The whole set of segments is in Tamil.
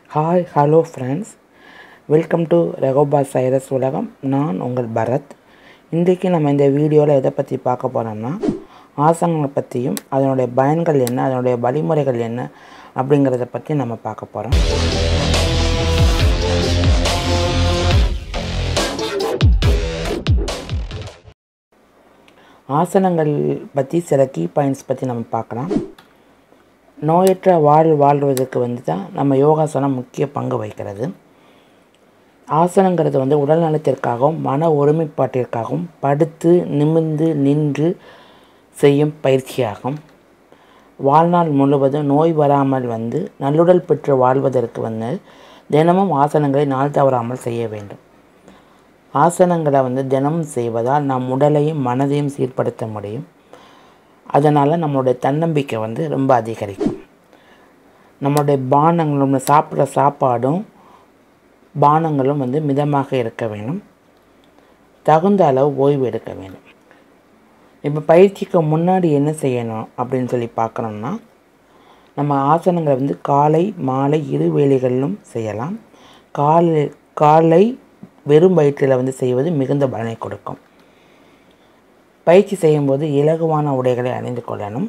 hi hello friends welcome to ரெகோபா சைரஸ் உலகம் நான் உங்கள் பரத் இன்றைக்கி நம்ம இந்த வீடியோவில் எதை பற்றி பார்க்க போகிறோம்னா ஆசனங்களை பற்றியும் அதனுடைய பயன்கள் என்ன அதனுடைய வழிமுறைகள் என்ன அப்படிங்கிறத பற்றி நம்ம பார்க்க போகிறோம் ஆசனங்கள் பற்றி சில கீ பாயிண்ட்ஸ் பற்றி நம்ம பார்க்கலாம் நோயற்ற வாழ் வாழ்வதற்கு வந்து தான் நம்ம யோகாசனம் முக்கிய பங்கு வகிக்கிறது ஆசனங்கிறது வந்து உடல் நலத்திற்காகவும் மன ஒருமைப்பாட்டிற்காகவும் படுத்து நிமிர்ந்து நின்று செய்யும் பயிற்சியாகும் வாழ்நாள் முழுவதும் நோய் வராமல் வந்து நல்லுடல் பெற்று வாழ்வதற்கு வந்து தினமும் ஆசனங்களை நாள் தவறாமல் செய்ய வேண்டும் ஆசனங்களை வந்து தினமும் செய்வதால் நம் உடலையும் மனதையும் சீர்படுத்த முடியும் அதனால் நம்மளுடைய தன்னம்பிக்கை வந்து ரொம்ப அதிகரிக்கும் நம்மளுடைய பானங்கள் நம்ம சாப்பிட்ற சாப்பாடும் பானங்களும் வந்து மிதமாக இருக்க வேண்டும் தகுந்த அளவு ஓய்வு எடுக்க வேண்டும் இப்போ பயிற்சிக்கு முன்னாடி என்ன செய்யணும் அப்படின்னு சொல்லி பார்க்கணும்னா நம்ம ஆசனங்களை வந்து காலை மாலை இரு வேளைகளிலும் செய்யலாம் காலை காலை வெறும் வயிற்றில் வந்து செய்வது மிகுந்த பலனை கொடுக்கும் பயிற்சி செய்யும்போது இலகுவான உடைகளை அணிந்து கொள்ளணும்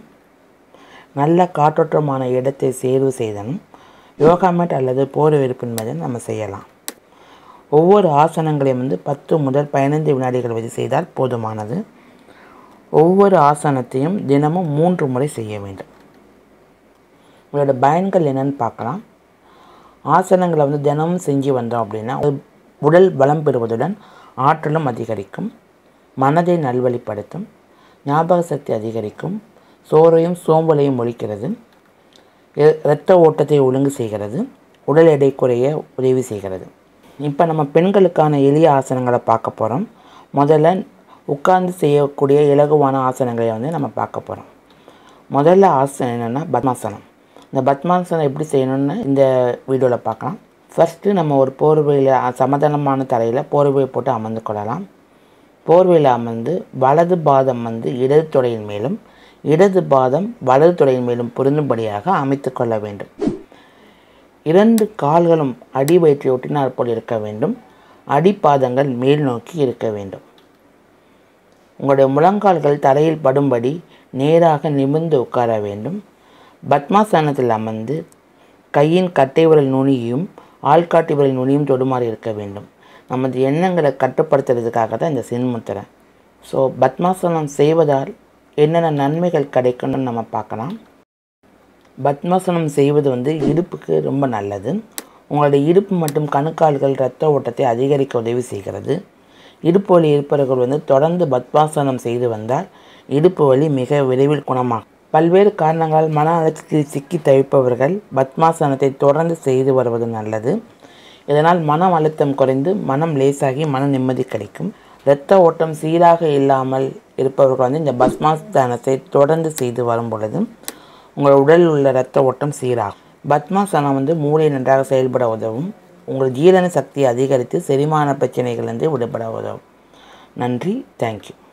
நல்ல காற்றோட்டமான இடத்தை தேர்வு செய்தனும் யோகா மேட் அல்லது போர் விருப்பின் மீது நம்ம செய்யலாம் ஒவ்வொரு ஆசனங்களையும் வந்து பத்து முதல் பதினைந்து வினாடிகள் வரை செய்தால் போதுமானது ஒவ்வொரு ஆசனத்தையும் தினமும் மூன்று முறை செய்ய வேண்டும் உங்களோட பயன்கள் என்னன்னு பார்க்கலாம் ஆசனங்களை வந்து தினமும் செஞ்சு வந்தோம் அப்படின்னா உடல் பலம் பெறுவதுடன் ஆற்றலும் அதிகரிக்கும் மனதை நல்வழிப்படுத்தும் ஞாபக சக்தி அதிகரிக்கும் சோறையும் சோம்பலையும் ஒழிக்கிறது இரத்த ஓட்டத்தை ஒழுங்கு செய்கிறது உடல் எடை குறைய உதவி செய்கிறது இப்போ நம்ம பெண்களுக்கான எளிய ஆசனங்களை பார்க்க போகிறோம் முதல்ல உட்கார்ந்து செய்யக்கூடிய இலகுவான ஆசனங்களை வந்து நம்ம பார்க்க போகிறோம் முதல்ல ஆசனம் என்னென்னா பத்மாசனம் இந்த பத்மாசனம் எப்படி செய்யணும்னு இந்த வீடியோவில் பார்க்கலாம் ஃபஸ்ட்டு நம்ம ஒரு போர்வையில் சமதளமான தரையில் போர்வையை போட்டு அமர்ந்து கொள்ளலாம் போர்வையில் அமர்ந்து வலது பாதம் வந்து இடது தொடையின் மேலும் இடது பாதம் வலது தொடையின் மேலும் பொருந்தும்படியாக அமைத்து கொள்ள வேண்டும் இரண்டு கால்களும் அடி வயிற்றை ஒட்டினார் போல் இருக்க வேண்டும் அடிப்பாதங்கள் மேல் நோக்கி இருக்க வேண்டும் உங்களுடைய முழங்கால்கள் தரையில் படும்படி நேராக நிமிர்ந்து உட்கார வேண்டும் பத்மாசனத்தில் அமர்ந்து கையின் கட்டை விரல் நுனியும் ஆள்காட்டி விரல் நுனியும் தொடுமாறு இருக்க வேண்டும் நமது எண்ணங்களை கட்டுப்படுத்துறதுக்காக தான் இந்த சின்முத்திரை ஸோ பத்மாசனம் செய்வதால் என்னென்ன நன்மைகள் கிடைக்கும்னு நம்ம பார்க்கலாம் பத்மாசனம் செய்வது வந்து இடுப்புக்கு ரொம்ப நல்லது உங்களுடைய இடுப்பு மற்றும் கணுக்கால்கள் இரத்த ஓட்டத்தை அதிகரிக்க உதவி செய்கிறது இடுப்பு வலி இருப்பவர்கள் வந்து தொடர்ந்து பத்மாசனம் செய்து வந்தால் இடுப்பு வலி மிக விரைவில் குணமாகும் பல்வேறு காரணங்களால் மன அழுத்தத்தில் சிக்கி தவிப்பவர்கள் பத்மாசனத்தை தொடர்ந்து செய்து வருவது நல்லது இதனால் மனம் அழுத்தம் குறைந்து மனம் லேசாகி மன நிம்மதி கிடைக்கும் இரத்த ஓட்டம் சீராக இல்லாமல் இருப்பவர்கள் வந்து இந்த பத்மாசனத்தை தொடர்ந்து செய்து வரும் பொழுது உங்கள் உடலில் உள்ள இரத்த ஓட்டம் சீராகும் பத்மாசனம் வந்து மூளை நன்றாக செயல்பட உதவும் உங்கள் ஜீரண சக்தியை அதிகரித்து செரிமான பிரச்சனைகளிலிருந்து விடுபட உதவும் நன்றி தேங்க்யூ